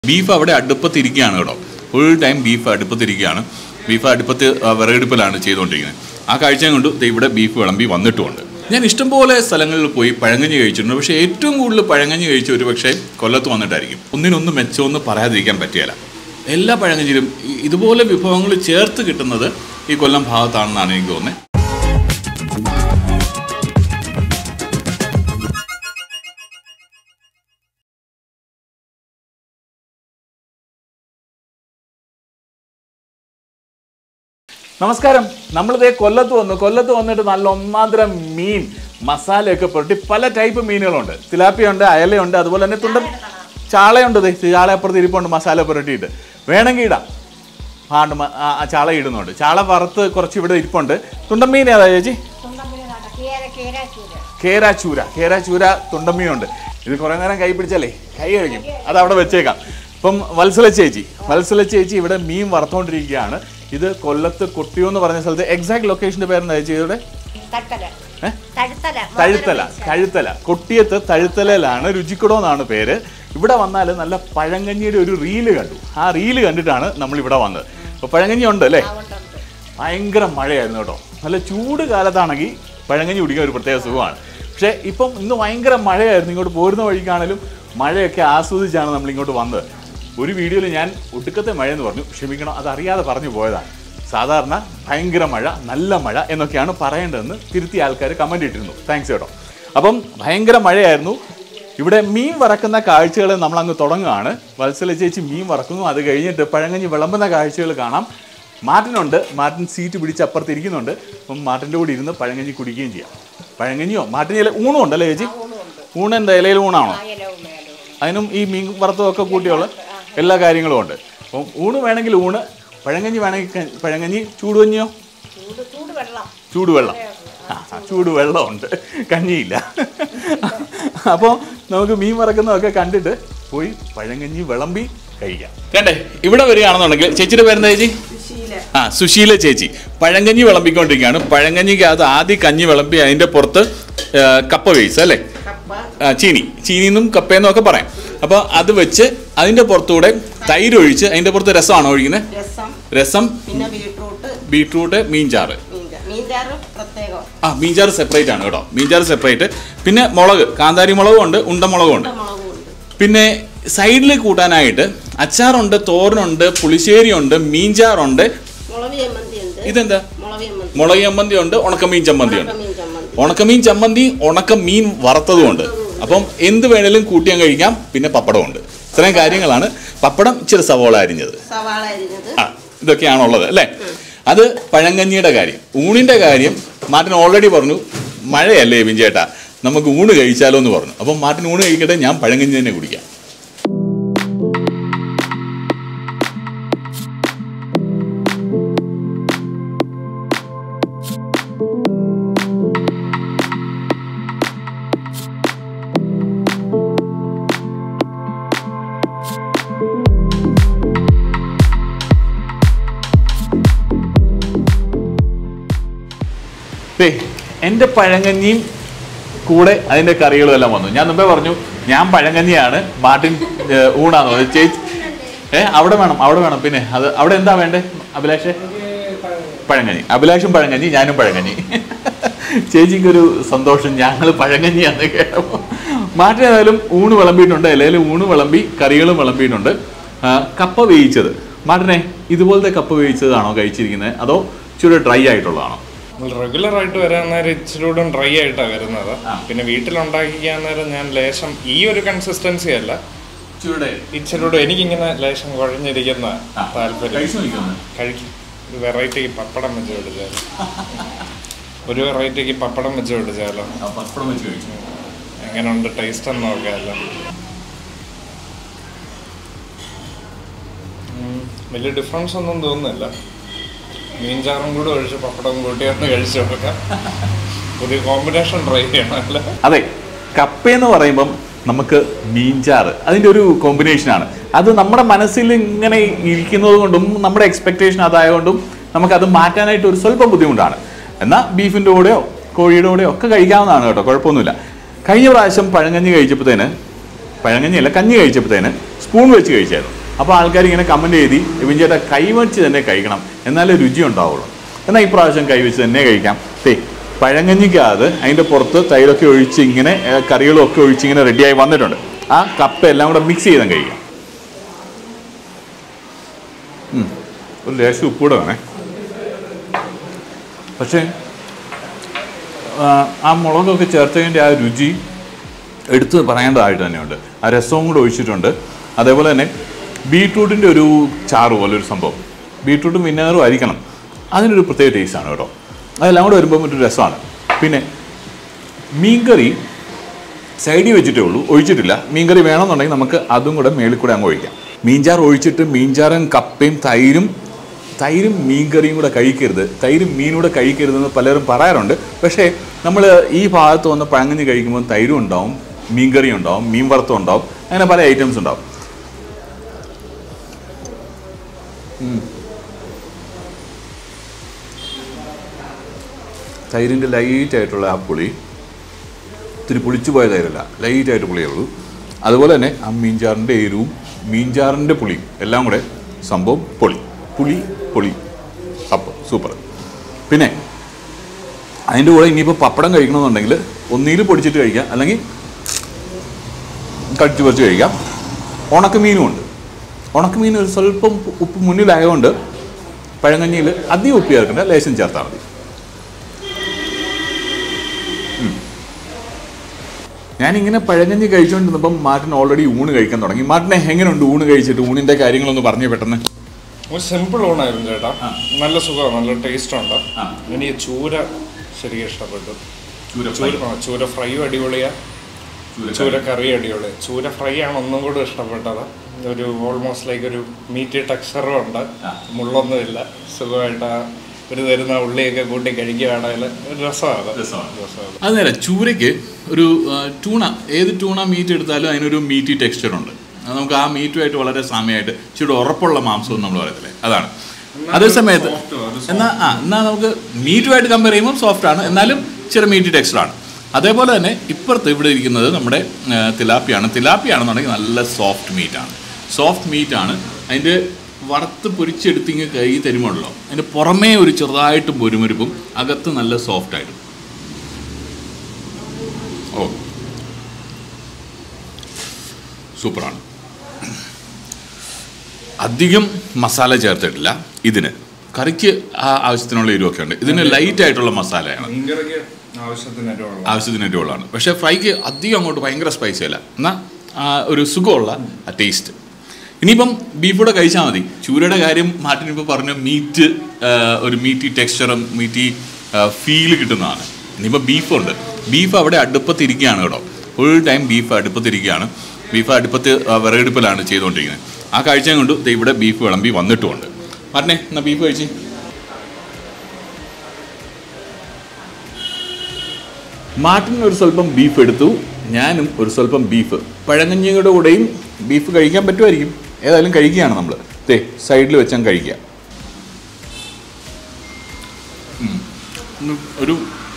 Beef അവിടെ അടുപ്പത്തിരിക്കുകയാണ് കേട്ടോ ഫുൾ ടൈം ബീഫ് അടുപ്പത്തിരിക്കുകയാണ് ബീഫ് അടുപ്പത്ത് ആ, വിറകടുപ്പിലാണ് ചെയ്തുകൊണ്ടിരിക്കുന്നത് ആ കാഴ്ചയും കൊണ്ട് ദേ ഇവിടെ ബീഫ് വിളമ്പി വന്നിട്ടുമുണ്ട് ഞാൻ ഇഷ്ടംപോലെ സ്ഥലങ്ങളിൽ പോയി പഴങ്കഞ്ഞി കഴിച്ചിട്ടുണ്ട് പക്ഷേ ഏറ്റവും കൂടുതൽ പഴങ്കഞ്ഞി കഴിച്ച ഒരു പക്ഷേ കൊല്ലത്ത് വന്നിട്ടായിരിക്കും ഒന്നിനൊന്നും മെച്ചമൊന്നും പറയാതിരിക്കാൻ പറ്റിയല്ല എല്ലാ പഴങ്കഞ്ഞിലും ഇ- ഇതുപോലെ വിഭവങ്ങൾ ചേർത്ത് കിട്ടുന്നത് ഈ കൊല്ലം ഭാഗത്താണെന്നാണ് എനിക്ക് തോന്നുന്നത് നമസ്കാരം നമ്മളിതേ കൊല്ലത്ത് വന്നു കൊല്ലത്ത് വന്നിട്ട് നല്ല ഒന്നാന്തരം മീൻ മസാലയൊക്കെ പുരട്ടി പല ടൈപ്പ് മീനുകളുണ്ട് തിലാപ്പിയുണ്ട് അയലയുണ്ട് അതുപോലെ തന്നെ തുണ്ടൻ ചാളയുണ്ട് ദേ ചാള അപ്പുറത്ത് ഇരിപ്പുണ്ട് മസാല പുരട്ടിയിട്ട് വേണമെങ്കിൽ ഇടാം ആണ്ട് മ- ആ ആ ചാള ഇടുന്നുണ്ട് ചാള വറുത്ത് കുറച്ച് ഇവിടെ ഇരിപ്പുണ്ട് തുണ്ടമീൻ ഏതാ ചേച്ചി കേരാച്ചൂര കേരാച്ചൂര തുണ്ടമ്മീനുണ്ട് ഇത് കുറെ നേരം കൈ പിടിച്ചാലേ കൈ കഴിക്കും അത് അവിടെ വെച്ചേക്കാം ഇപ്പം വത്സല ചേച്ചി വത്സല ചേച്ചി ഇവിടെ മീൻ വറുത്തോണ്ടിരിക്കുകയാണ് ഇത് കൊല്ലത്ത് കൊട്ടിയോ എന്ന് പറഞ്ഞ സ്ഥലത്ത് എക്സാക്ട് ലൊക്കേഷന്റെ പേരെന്താ ചേച്ചി ഇവിടെ ഏ? തഴുത്തല തഴുത്തല കൊട്ടിയത്ത് തഴുത്തലയിലാണ് രുചിക്കുടോ എന്നാണ് പേര് ഇവിടെ വന്നാൽ നല്ല പഴങ്കഞ്ഞിയുടെ ഒരു റീല് കണ്ടു ആ റീല് കണ്ടിട്ടാണ് നമ്മൾ ഇവിടെ വന്നത് അപ്പൊ പഴങ്കഞ്ഞി ഉണ്ട് അല്ലേ ഭയങ്കര മഴയായിരുന്നു കേട്ടോ നല്ല ചൂട് കാലത്താണെങ്കിൽ പഴങ്കഞ്ഞി കുടിക്കാൻ ഒരു പ്രത്യേക സുഖമാണ് പക്ഷേ ഇപ്പം ഇന്ന് ഭയങ്കര മഴയായിരുന്നു ഇങ്ങോട്ട് പോരുന്ന വഴിക്കാണെങ്കിലും മഴയൊക്കെ ആസ്വദിച്ചാണ് നമ്മൾ ഇങ്ങോട്ട് വന്നത് ഒരു വീഡിയോയിൽ ഞാൻ ഒടുക്കത്തെ മഴയെന്ന് പറഞ്ഞു ക്ഷമിക്കണം അതറിയാതെ പറഞ്ഞു പോയതാണ് സാധാരണ ഭയങ്കര മഴ നല്ല മഴ എന്നൊക്കെയാണ് പറയേണ്ടതെന്ന് തിരുത്തിയ ആൾക്കാർ കമൻ്റ് ഇട്ടിരുന്നു താങ്ക്സ് കേട്ടോ അപ്പം ഭയങ്കര മഴയായിരുന്നു ഇവിടെ മീൻ വറക്കുന്ന കാഴ്ചകൾ നമ്മൾ അങ്ങ് തുടങ്ങുകയാണ് വത്സല ചേച്ചി മീൻ വറക്കുന്നു അത് കഴിഞ്ഞിട്ട് പഴങ്ങഞ്ഞി വിളമ്പുന്ന കാഴ്ചകൾ കാണാം മാർട്ടിനുണ്ട് മാർട്ടിൻ സീറ്റ് പിടിച്ച് അപ്പുറത്ത് ഇരിക്കുന്നുണ്ട് അപ്പം മാർട്ടിൻ്റെ കൂടെ ഇരുന്ന് പഴങ്ങഞ്ഞി കുടിക്കുകയും ചെയ്യാം പഴങ്ങഞ്ഞിയോ മാർട്ടിന് ഇല ഊണും ഉണ്ടല്ലേ ചേച്ചി ഊണ് എന്താ ഇലയിൽ ഊണാണോ അതിനും ഈ മീൻ വറുത്തതും ഒക്കെ കൂട്ടിയുള്ള എല്ലാ കാര്യങ്ങളും ഉണ്ട് അപ്പം ഊണ് വേണമെങ്കിൽ ഊണ് പഴങ്കഞ്ഞി വേണമെങ്കിൽ ക- പഴങ്കഞ്ഞി ചൂടുകഞ്ഞിയോ ചൂടുവെള്ളം ആ ആ, ചൂടുവെള്ളമുണ്ട് കഞ്ഞിയില്ല അപ്പോൾ നമുക്ക് മീൻ വറക്കുന്നതൊക്കെ കണ്ടിട്ട് പോയി പഴങ്കഞ്ഞി വിളമ്പി കഴിക്കാം വേണ്ടേ ഇവിടെ വരികയാണെന്നുണ്ടെങ്കിൽ ചേച്ചിയുടെ പേരെന്താ ചേച്ചി ആ സുശീല ചേച്ചി പഴങ്കഞ്ഞി വിളമ്പിക്കൊണ്ടിരിക്കുകയാണ് പഴങ്കഞ്ഞിക്ക് അത് ആദ്യം കഞ്ഞി വിളമ്പി അതിൻ്റെ പുറത്ത് ആ, കപ്പ വേവിച്ച് അല്ലേ ആ, ചീനി ചീനിന്നും കപ്പയെന്നും ഒക്കെ പറയാം അപ്പോൾ അത് വെച്ച് അതിൻ്റെ പുറത്തൂടെ തൈര് ഒഴിച്ച് അതിൻ്റെ പുറത്ത് രസമാണോ ഒഴിക്കുന്നത് രസം രസം പിന്നെ ബീട്രൂട്ട് ബീട്രൂട്ട് മീൻചാറ് മീൻചാ- മീൻചാറ് പ്രത്യേകം ആ മീൻചാറ് സെപ്പറേറ്റ് ആണ് കേട്ടോ മീൻചാറ് സെപ്പറേറ്റ് പിന്നെ മുളക് കാന്താരി മുളകും ഉണ്ട് ഉണ്ടമുളകും ഉണ്ട് മുളകും ഉണ്ട് പിന്നെ സൈഡിൽ കൂട്ടാനായിട്ട് അച്ചാറുണ്ട് തോരനുണ്ട് പുളിശ്ശേരി ഉണ്ട് മീൻചാറുണ്ട് മുളക് ചമ്മന്തി ഉണ്ട് ഇതെന്താ മുളക് ചമ്മന്തി മുളക് ചമ്മന്തി ഉണ്ട് ഉണക്കമീൻ ചമ്മന്തി ഉണ്ട് മീൻ ചമ്മന്തി ഉണക്കമീൻ ചമ്മന്തി ഉണക്ക മീൻ വറുത്തതും ഉണ്ട് അപ്പം എന്ത് വേണേലും കൂട്ടിയാൻ കഴിക്കാം പിന്നെ പപ്പടമുണ്ട് ഇത്രയും കാര്യങ്ങളാണ് പപ്പടം ഇച്ചിരി സവോള അരിഞ്ഞത് സവാള അരിഞ്ഞത് ആ ഇതൊക്കെയാണുള്ളത് അല്ലേ അത് പഴങ്കഞ്ഞിയുടെ കാര്യം ഊണിന്റെ കാര്യം മാർട്ടിൻ ഓൾറെഡി പറഞ്ഞു മഴയല്ലേ വിഞ്ചേട്ടാ നമുക്ക് ഊണ് കഴിച്ചാലോ എന്ന് പറഞ്ഞു അപ്പം മാർട്ടിൻ ഊണ് കഴിക്കട്ടെ ഞാൻ പഴങ്കഞ്ഞി തന്നെ കുടിക്കാം ദേ, എൻ്റെ പഴങ്കഞ്ഞിയും കൂടെ അതിൻ്റെ കറികളും എല്ലാം വന്നു ഞാൻ മുമ്പേ പറഞ്ഞു ഞാൻ പഴങ്കഞ്ഞിയാണ് മാർട്ടിൻ ഏ, ഊണാന്ന് പറഞ്ഞു ചേച്ചി ഏ അവിടെ വേണം അവിടെ വേണം പിന്നെ അത് അവിടെ എന്താ വേണ്ടേ അഭിലാഷേ പഴങ്കഞ്ഞി അഭിലാഷും പഴങ്കഞ്ഞി ഞാനും പഴങ്കഞ്ഞി ചേച്ചിക്കൊരു സന്തോഷം ഞങ്ങൾ പഴങ്കഞ്ഞിയാന്ന് കേട്ടപ്പോൾ മാർട്ടിൻ ഏതായാലും ഊണ് വിളമ്പിയിട്ടുണ്ട് അല്ലെങ്കിൽ ഊണ് വിളമ്പി കറികളും വിളമ്പിയിട്ടുണ്ട് ആ, കപ്പ വേവിച്ചത് മാർട്ടിനെ ഇതുപോലത്തെ കപ്പ വേവിച്ചതാണോ കഴിച്ചിരിക്കുന്നത് അതോ ഇച്ചിരി ഡ്രൈ ആയിട്ടുള്ളതാണോ റെഗുലർ ആയിട്ട് വരാൻ നേരം ഇച്ചിരി കൂടെ ഡ്രൈ ആയിട്ടാണ് വരുന്നത് ആ. പിന്നെ വീട്ടിലുണ്ടാക്കിക്കാൻ നേരം ഞാൻ ലേശം ഈ ഒരു കൺസിസ്റ്റൻസി അല്ല ഇച്ചിരി ഇച്ചിരി കൂടെ എനിക്കിങ്ങനെ ലേശം കുഴഞ്ഞിരിക്കുന്ന ആ. താല്പര്യം കഴിച്ചു നോക്കിയൊന്ന്. കഴിക്കും ഒരു വെറൈറ്റിക്ക് പപ്പടം വെച്ച് പിടിച്ചാലോ ഒരു വെറൈറ്റിക്ക് പപ്പടം വെച്ച് പിടിച്ചാലോ ആ, പപ്പടം വെച്ച് കഴിച്ചു എങ്ങനെയുണ്ട് ടേസ്റ്റ് എന്ന് നോക്കാമല്ലോ ഉം, വലിയ ഡിഫറൻസ് ഒന്നും തോന്നുന്നില്ല മീൻചാറും കൂടെ ഒഴിച്ച് പപ്പടം കൂട്ടി ഒന്ന് കഴിച്ചു നോക്കാം പുതിയ കോമ്പിനേഷൻ ട്രൈ ചെയ്യണം അല്ലേ അതെ കപ്പ എന്ന് പറയുമ്പം നമുക്ക് മീൻചാറ് അതിൻ്റെ ഒരു കോമ്പിനേഷനാണ് അത് നമ്മുടെ മനസ്സിൽ ഇങ്ങനെ ഇരിക്കുന്നത് കൊണ്ടും നമ്മുടെ എക്സ്പെക്റ്റേഷൻ അതായതുകൊണ്ടും നമുക്കത് മാറ്റാനായിട്ട് ഒരു സ്വല്പം ബുദ്ധിമുട്ടാണ് എന്നാൽ ബീഫിൻ്റെ കൂടെയോ കോഴിയുടെ കൂടെയോ ഒക്കെ കഴിക്കാവുന്നതാണ് കേട്ടോ കുഴപ്പമൊന്നുമില്ല കഴിഞ്ഞ പ്രാവശ്യം പഴങ്കഞ്ഞി കഴിച്ചപ്പോഴത്തേന് പഴങ്കഞ്ഞിയല്ല കഞ്ഞി കഴിച്ചപ്പോഴത്തേന് സ്പൂൺ വെച്ച് കഴിച്ചായിരുന്നു അപ്പോൾ ആൾക്കാർ ഇങ്ങനെ കമൻറ്റ് ചെയ്തി ഇവൻ ചേട്ടാ കൈവച്ച് തന്നെ കഴിക്കണം എന്നാലേ രുചി ഉണ്ടാവുള്ളൂ എന്നാൽ ഇപ്രാവശ്യം കൈവച്ച് തന്നെ കഴിക്കാം തേ പഴങ്കഞ്ഞിക്കകത്ത് അതിൻ്റെ പുറത്ത് തൈരൊക്കെ ഒഴിച്ച് ഇങ്ങനെ ഏ, കറികളും ഒക്കെ ഒഴിച്ച് ഇങ്ങനെ റെഡിയായി വന്നിട്ടുണ്ട് ആ കപ്പ എല്ലാം കൂടെ മിക്സ് ചെയ്താൽ കഴിക്കാം ഉം. ഒരു ലേശം ഉപ്പൂടെ വേണേ പക്ഷേ ആ, ആ മുളകൊക്കെ ചേർത്തതിൻ്റെ ആ രുചി എടുത്ത് പറയേണ്ടതായിട്ട് തന്നെയുണ്ട് ആ രസവും കൂടെ ഒഴിച്ചിട്ടുണ്ട് അതേപോലെ തന്നെ ബീട്രൂട്ടിൻ്റെ ഒരു ചാറ് പോലെ ഒരു സംഭവം ബീട്രൂട്ടും വിനാറും ആയിരിക്കണം അതിനൊരു പ്രത്യേക ടേസ്റ്റാണ് കേട്ടോ അതെല്ലാം കൂടെ വരുമ്പോൾ ഒരു രസമാണ് പിന്നെ മീൻകറി സൈഡിൽ വെച്ചിട്ടേ ഉള്ളൂ ഒഴിച്ചിട്ടില്ല മീൻകറി വേണമെന്നുണ്ടെങ്കിൽ നമുക്ക് അതും കൂടെ മേളിൽ കൂടെ അങ്ങ് ഒഴിക്കാം മീൻചാർ ഒഴിച്ചിട്ട് മീൻചാറും കപ്പയും തൈരും തൈരും മീൻകറിയും കൂടെ കഴിക്കരുത് തൈരും മീനും കൂടെ കഴിക്കരുതെന്ന് പലരും പറയാറുണ്ട് പക്ഷേ നമ്മൾ ഈ ഭാഗത്ത് വന്ന് പഴങ്ങഞ്ഞ് കഴിക്കുമ്പോൾ തൈരും ഉണ്ടാവും മീൻകറിയും ഉണ്ടാവും മീൻ വറുത്തും ഉണ്ടാവും അങ്ങനെ പല ഐറ്റംസ് ഉണ്ടാവും ഉം. തൈരിൻ്റെ ലൈറ്റ് ആയിട്ടുള്ള ആ പുളി ഇത്തിരി പുളിച്ചു പോയ തൈരല്ല ലൈറ്റായിട്ട് പുളിയേ ഉള്ളൂ അതുപോലെ തന്നെ ആ മീൻചാറിൻ്റെ എരിവും മീൻചാറിൻ്റെ പുളിയും എല്ലാം കൂടെ സംഭവം പൊളി പുളി പൊളി അപ്പം സൂപ്പർ പിന്നെ അതിൻ്റെ കൂടെ ഇനിയിപ്പോൾ പപ്പടം കഴിക്കണമെന്നുണ്ടെങ്കിൽ ഒന്നിയിൽ പൊടിച്ചിട്ട് കഴിക്കാം അല്ലെങ്കിൽ കടിച്ചു പറിച്ച് കഴിക്കാം ഉണക്കമീനും ഉണ്ട് ഉണക്കമീൻ ഒരു സ്വല്പം ഉപ്പ് മുന്നിലായതുകൊണ്ട് പഴങ്കഞ്ഞിയിൽ അധികം ഉപ്പ് ചേർക്കണ്ട ലേശം ചേർത്താൽ മതി ഞാനിങ്ങനെ പഴങ്കഞ്ഞി കഴിച്ചുകൊണ്ടിരുന്നപ്പം മാർട്ടിൻ ഓൾറെഡി ഊണ് കഴിക്കാൻ തുടങ്ങി മാർട്ടിനെ എങ്ങനെയുണ്ട് ഊണ് കഴിച്ചിട്ട് ഊണിന്റെ കാര്യങ്ങളൊന്ന് പറഞ്ഞു പെട്ടെന്ന് ഒരു സിമ്പിൾ ഊണായിരുന്നു ചേട്ടാ ആ. നല്ല സുഖമാണ് നല്ല ടേസ്റ്റ് ഉണ്ട് ആ. എനിക്ക് ചൂര ശരിക്കും ഇഷ്ടപ്പെട്ടു ചൂര ചൂര ആ, ചൂര ഫ്രൈയും അടിപൊളിയാ ചൂര കറി അടിപൊളി ചൂര ഫ്രൈ ആണ് ഒന്നും കൂടെ ഇഷ്ടപ്പെട്ടത് ഒരു ഓൾമോസ്റ്റ് ലൈക്ക് ഒരു മീറ്റ് ടെക്സ്ചറും ഉണ്ട് ആ. മുള്ളൊന്നുമില്ല സുഖമായിട്ട് ആ ഒരു തരുന്ന ഉള്ളിയൊക്കെ കൂട്ടി കഴിക്കുകയാണെങ്കിൽ ഒരു രസമാണ് രസമാണ്. രസമാണ് അത് നേരെ ചൂരയ്ക്ക് ഒരു ആ, ടൂണ ഏത് ടൂണ മീറ്റ് എടുത്താലും അതിനൊരു മീറ്റി ടെക്സ്ചർ ഉണ്ട് അത് നമുക്ക് ആ മീറ്റുമായിട്ട് വളരെ സാമ്യമായിട്ട് ഇച്ചിരി ഉറപ്പുള്ള മാംസം എന്ന് നമ്മൾ പറയത്തില്ലേ അതാണ് അതേ സമയത്ത് soft ആ, ഒരു soft. എന്നാൽ ആ എന്നാൽ നമുക്ക് മീറ്റുമായിട്ട് കമ്പയർ ചെയ്യുമ്പോൾ സോഫ്റ്റ് ആണ് എന്നാലും ചെറിയ മീറ്റി ടെക്സ്ചറാണ് അതേപോലെ തന്നെ ഇപ്പുറത്ത് ഇവിടെ ഇരിക്കുന്നത് നമ്മുടെ ആ, തിലാപ്പിയാണ് തിലാപ്പിയാണെന്നുണ്ടെങ്കിൽ നല്ല സോഫ്റ്റ് മീറ്റാണ് സോഫ്റ്റ് മീറ്റാണ് അതിൻ്റെ വറുത്ത് പൊരിച്ചെടുത്തിങ്ങ് കൈ തരുമുള്ളൂ അതിൻ്റെ പുറമേ ഒരു ചെറുതായിട്ട് പൊരുമൊരുപ്പും അകത്ത് നല്ല സോഫ്റ്റ് ആയിട്ടും ഓ സൂപ്പറാണ് അധികം മസാല ചേർത്തിട്ടില്ല ഇതിന് കറിക്ക് ആ ആവശ്യത്തിനുള്ള എരിവൊക്കെ ഉണ്ട് ഇതിന് ലൈറ്റ് ആയിട്ടുള്ള മസാലയാണ് മീൻകറിക്ക് ആവശ്യത്തിന് എരിവുള്ള ആവശ്യത്തിന് എരിവുള്ളതാണ് പക്ഷേ ഫ്രൈക്ക് അധികം അങ്ങോട്ട് ഭയങ്കര സ്പൈസി അല്ല എന്നാൽ ആ ഒരു സുഖമുള്ള ആ ടേസ്റ്റ് ഇനിയിപ്പം ബീഫ് കൂടെ കഴിച്ചാൽ മതി ചൂരയുടെ കാര്യം മാർട്ടിൻ ഇപ്പോൾ പറഞ്ഞു മീറ്റ് ഒരു മീറ്റി ടെക്സ്ചറും മീറ്റി ഫീൽ കിട്ടുന്നതാണ് ഇനിയിപ്പോൾ ബീഫുണ്ട് ബീഫ് അവിടെ അടുപ്പത്തിരിക്കുകയാണ് കേട്ടോ ഫുൾ ടൈം ബീഫ് അടുപ്പത്തിരിക്കുകയാണ് ബീഫ് അടുപ്പത്ത് ആ, വിറകടുപ്പിലാണ് ചെയ്തുകൊണ്ടിരിക്കുന്നത് ആ കാഴ്ചയും കൊണ്ട് ദേ ഇവിടെ ബീഫ് വിളമ്പി വന്നിട്ടുമുണ്ട് മാറിനെ എന്നാ ബീഫ് കഴിച്ച് മാർട്ടിൻ ഒരു സ്വല്പം ബീഫ് എടുത്തു ഞാനും ഒരു സ്വല്പം ബീഫ് പഴങ്കഞ്ഞിയുടെ കൂടെയും ബീഫ് കഴിക്കാൻ പറ്റുമായിരിക്കും ഏതായാലും കഴിക്കുകയാണ് നമ്മൾ ദേ സൈഡിൽ വെച്ചാൽ കഴിക്കുക ഉം. ഒന്ന് ഒരു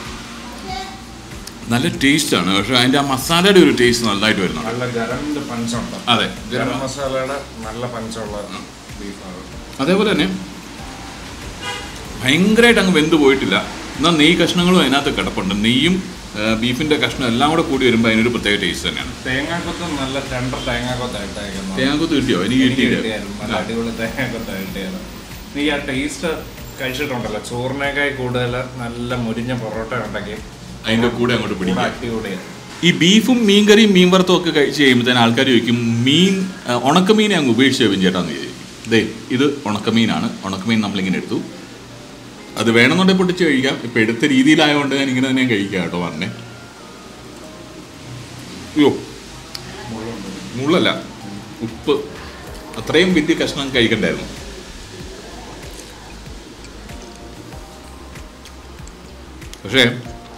നല്ല ടേസ്റ്റാണ് പക്ഷെ അതിൻ്റെ ആ മസാലയുടെ ഒരു ടേസ്റ്റ് നല്ലതായിട്ട് വരുന്നുണ്ട് നല്ല ഗരമിന്റെ പഞ്ചുണ്ട് അതെ ഗരം മസാലയുടെ നല്ല പഞ്ചുള്ള ബീഫാണ് അതേപോലെ തന്നെ ഭയങ്കരമായിട്ട് അങ്ങ് വെന്ത് പോയിട്ടില്ല എന്നാൽ നെയ്യ് കഷ്ണങ്ങളും അതിനകത്ത് കിടപ്പുണ്ട് നെയ്യും ആ, ബീഫിന്റെ കഷ്ണം എല്ലാം കൂടെ കൂടി വരുമ്പോൾ അതിനൊരു പ്രത്യേക ടേസ്റ്റ് തന്നെയാണ് തേങ്ങാക്കൊത്ത് നല്ല ടെൻഡർ തേങ്ങാക്കൊത്തായിട്ടേക്കുന്നത് തേങ്ങാക്കൊത്ത് കിട്ടിയോ എനിക്ക് എനിക്ക് കിട്ടിയില്ല കിട്ടിയായിരുന്നു നല്ല അടിപൊളി തേങ്ങാക്കൊത്താ കിട്ടിയത് നീ ആ ടേസ്റ്റ് കഴിച്ചിട്ടുണ്ടല്ലോ ചോറിനേക്കാൾ കൂടുതൽ നല്ല മുരിഞ്ഞ പൊറോട്ട ഉണ്ടെങ്കിൽ അതിന്റെ കൂടെ അങ്ങോട്ട് കൂടെ പിടിക്കുക അടിപൊളിയാണ് ഈ ബീഫും മീൻകറിയും മീൻ വറുത്തും ഒക്കെ കഴിച്ച് കഴിയുമ്പോഴത്തേന് ആൾക്കാർ ചോദിക്കും മീൻ ആ, ഉണക്കമീനെ അങ്ങ് ഉപേക്ഷിച്ച് ചേട്ടാന്ന് ചോദിക്കും ദേ ഇത് ഉണക്കമീനാണ് ഉണക്കമീൻ നമ്മളിങ്ങനെ എടുത്തു അത് വേണമെന്നുണ്ടെങ്കിൽ പൊട്ടിച്ച് കഴിക്കാം ഇപ്പം എടുത്ത രീതിയിലായതുകൊണ്ട് ഞാൻ ഇങ്ങനെ തന്നെ കഴിക്കാം കേട്ടോ പറഞ്ഞേ അയ്യോ മുള്ളല്ല ഉപ്പ് അത്രയും വലിയ കഷ്ണം കഴിക്കണ്ടായിരുന്നു പക്ഷേ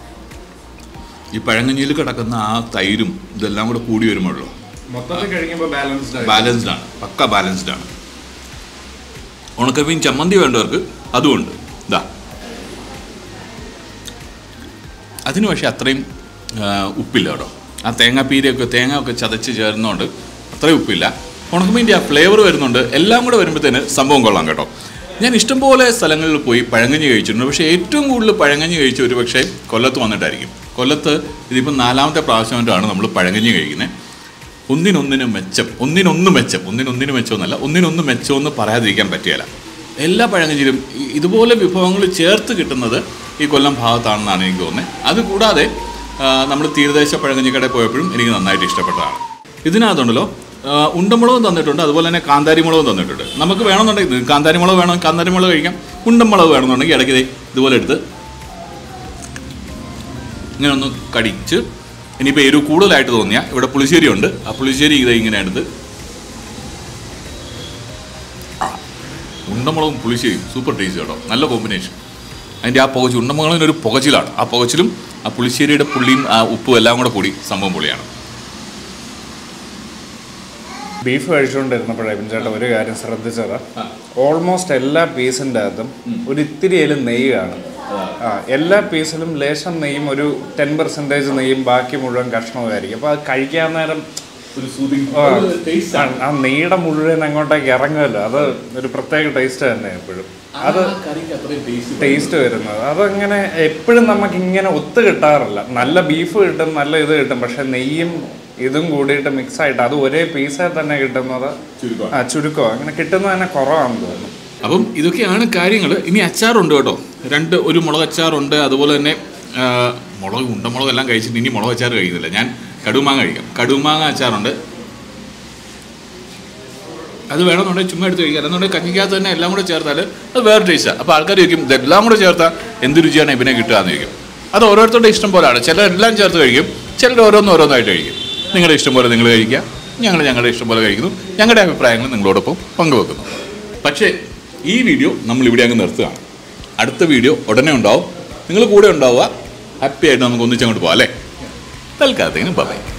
ഈ പഴങ്ങഞ്ഞിയിൽ കിടക്കുന്ന ആ തൈരും ഇതെല്ലാം കൂടെ കൂടി വരുമ്പോഴല്ലോ മൊത്തത്തിൽ കഴിക്കുമ്പോൾ ബാലൻസ്ഡ് ബാലൻസ്ഡ് ആണ് പക്ക ബാലൻസ്ഡ് ആണ് ഉണക്കമീൻ ചമ്മന്തി വേണ്ടവർക്ക് അതുമുണ്ട് ഇതാ അതിന് പക്ഷേ അത്രയും ആ, ഉപ്പില്ല കേട്ടോ ആ തേങ്ങാപ്പീരയൊക്കെ തേങ്ങ ഒക്കെ ചതച്ച് ചേർന്നുകൊണ്ട് അത്രയും ഉപ്പില്ല ഉണക്കമീൻ്റെ ആ ഫ്ലേവർ വരുന്നുണ്ട് എല്ലാം കൂടെ വരുമ്പോഴത്തേന് സംഭവം കൊള്ളാം കേട്ടോ ഞാൻ ഇഷ്ടംപോലെ സ്ഥലങ്ങളിൽ പോയി പഴങ്കഞ്ഞി കഴിച്ചിട്ടുണ്ട് പക്ഷേ ഏറ്റവും കൂടുതൽ പഴങ്കഞ്ഞി കഴിച്ച ഒരു പക്ഷേ കൊല്ലത്ത് വന്നിട്ടായിരിക്കും കൊല്ലത്ത് ഇതിപ്പോൾ നാലാമത്തെ പ്രാവശ്യമായിട്ടാണ് നമ്മൾ പഴങ്കഞ്ഞി കഴിക്കുന്നത് ഒന്നിനൊന്നിന് മെച്ചം ഒന്നിനൊന്ന് മെച്ചം ഒന്നിനൊന്നിന് മെച്ചമെന്നല്ല ഒന്നിനൊന്ന് മെച്ചമെന്ന് പറയാതിരിക്കാൻ പറ്റിയല്ല എല്ലാ പഴങ്കഞ്ഞിലും ഇ- ഇതുപോലെ വിഭവങ്ങൾ ചേർത്ത് കിട്ടുന്നത് ഈ കൊല്ലം ഭാഗത്താണെന്നാണ് എനിക്ക് തോന്നുന്നത് അതുകൂടാതെ നമ്മൾ തീരദേശ പഴങ്കഞ്ഞിക്കടയിൽ പോയപ്പോഴും എനിക്ക് നന്നായിട്ട് ഇഷ്ടപ്പെട്ടതാണ് ഇതിനകത്തുണ്ടല്ലോ ആ, ഉണ്ടമുളകും തന്നിട്ടുണ്ട് അതുപോലെ തന്നെ കാന്താരി മുളകും തന്നിട്ടുണ്ട് നമുക്ക് വേണമെന്നുണ്ടെങ്കിൽ കാന്താരി മുളക് വേണം കാന്താരി മുളക് കഴിക്കാം ഉണ്ടമുളക് വേണമെന്നുണ്ടെങ്കിൽ ഇടയ്ക്ക് ദേ ഇതുപോലെ എടുത്ത് ഇങ്ങനെ ഒന്ന് കടിച്ച് ഇനിയിപ്പോൾ എരിവ് കൂടുതലായിട്ട് തോന്നിയാൽ ഇവിടെ പുളിശ്ശേരി ഉണ്ട് ആ പുളിശ്ശേരി ഇത് ഇങ്ങനെ എടുത്ത് ആ, ഉണ്ടമുളകും പുളിശ്ശേരിയും സൂപ്പർ ടേസ്റ്റ് കേട്ടോ നല്ല കോമ്പിനേഷൻ അതിൻ്റെ ആ പുകച്ച് ഉണ്ടമുളകിന് ഒരു പുകച്ചിലാണ് ആ പുകച്ചിലും ആ പുളിശ്ശേരിയുടെ പുള്ളിയും ആ ഉപ്പും എല്ലാം കൂടെ കൂടി സംഭവം പൊളിയാണ് ബീഫ് കഴിച്ചുകൊണ്ടിരുന്നപ്പോഴേ ചേട്ടാ ഒരു കാര്യം ശ്രദ്ധിച്ചതാ ഓൾമോസ്റ്റ് എല്ലാ പീസിൻ്റെ അകത്തും ഒരു ഇത്തിരിയിലും നെയ്യ് കാണും ആ എല്ലാ പീസിലും ലേശം നെയ്യും ഒരു ടെൻ പെർസെൻറ്റേജ് നെയ്യും ബാക്കി മുഴുവൻ കഷ്ണവുമായിരിക്കും അപ്പോൾ അത് കഴിക്കാൻ നേരം ഒരു സൂതിങ് ആ, ആ- ആ നെയ്യുടെ മുഴുവൻ അങ്ങോട്ടേക്ക് ഇറങ്ങുമല്ലോ അത് ഒരു പ്രത്യേക ടേസ്റ്റ് തന്നെ എപ്പോഴും അത് കറിക്ക് അത്രയും ടേസ്റ്റ് ടേസ്റ്റ് വരുന്നത് അതങ്ങനെ എപ്പോഴും നമുക്ക് ഇങ്ങനെ ഒത്തു കിട്ടാറില്ല നല്ല ബീഫ് കിട്ടും നല്ല ഇത് കിട്ടും പക്ഷെ നെയ്യും ഇതും കൂടിയിട്ട് മിക്സ് ആയിട്ട് അത് ഒരേ പീസിൽ തന്നെ കിട്ടുന്നത് ചുരുക്കമാണ്. ആ ചുരുക്കോ അങ്ങനെ കിട്ടുന്നത് തന്നെ കുറവാണെന്ന് തോന്നുന്നു അപ്പം ഇതൊക്കെയാണ് കാര്യങ്ങൾ ഇനി അച്ചാറുണ്ട് കേട്ടോ രണ്ട് ഒരു മുളക് അച്ചാറുണ്ട് അതുപോലെ തന്നെ ആ, മുളക് ഉണ്ടമുളക് എല്ലാം കഴിച്ചിട്ട് ഇനി മുളക് അച്ചാർ കഴിക്കുന്നില്ല ഞാൻ കടുമാങ്ങ കഴിക്കാം കടുമാങ്ങ അച്ചാറുണ്ട് അത് വേണമെന്നുണ്ടെങ്കിൽ ചുമ്മാ എടുത്ത് കഴിക്കാം എന്നുണ്ടെങ്കിൽ കഞ്ഞിക്കകത്ത് തന്നെ എല്ലാം കൂടെ ചേർത്താൽ അത് വേറെ ടേസ്റ്റാണ് അപ്പോൾ ആൾക്കാർ ചോദിക്കും ഇതെല്ലാം കൂടെ ചേർത്താൽ എന്ത് രുചിയാണ് ഇവനെ കിട്ടുക എന്ന് ചോദിക്കും അത് ഓരോരുത്തരുടെ ഇഷ്ടം പോലെയാണ് ചിലരെല്ലാം ചേർത്ത് കഴിക്കും ചിലർ ഓരോന്ന് ഓരോന്നായിട്ട് കഴിക്കും നിങ്ങളുടെ ഇഷ്ടം പോലെ നിങ്ങൾ കഴിക്കുക ഞങ്ങൾ ഞങ്ങളുടെ ഇഷ്ടം പോലെ കഴിക്കുന്നു ഞങ്ങളുടെ അഭിപ്രായങ്ങൾ നിങ്ങളോടൊപ്പം പങ്കുവെക്കുന്നു പക്ഷേ ഈ വീഡിയോ നമ്മൾ ഇവിടെ അങ്ങ് നിർത്തുകയാണ് അടുത്ത വീഡിയോ ഉടനെ ഉണ്ടാവും നിങ്ങൾ കൂടെ ഉണ്ടാവുക ഹാപ്പി ആയിട്ട് നമുക്ക് ഒന്നിച്ചങ്ങോട്ട് പോകാം അല്ലേ തൽക്കാലത്തേനും ബൈ